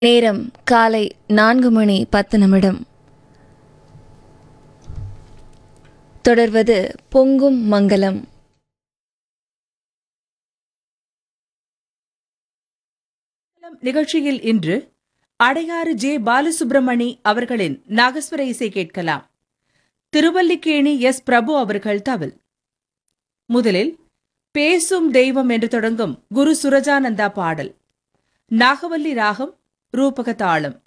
நேரம் காலை நான்கு மணி பத்து நிமிடம் தொடர்வது பொங்கும் மங்களம் நிகழ்ச்சியில் இன்று அடையாறு ஜே பாலசுப்ரமணி அவர்களின் நாகஸ்வர இசை கேட்கலாம் திருவல்லிக்கேணி எஸ் பிரபு அவர்கள் தவில் முதலில் பேசும் தெய்வம் என்று தொடங்கும் குரு சுரஜானந்தா பாடல் நாகவல்லி ராகம் ரூபக தாளம்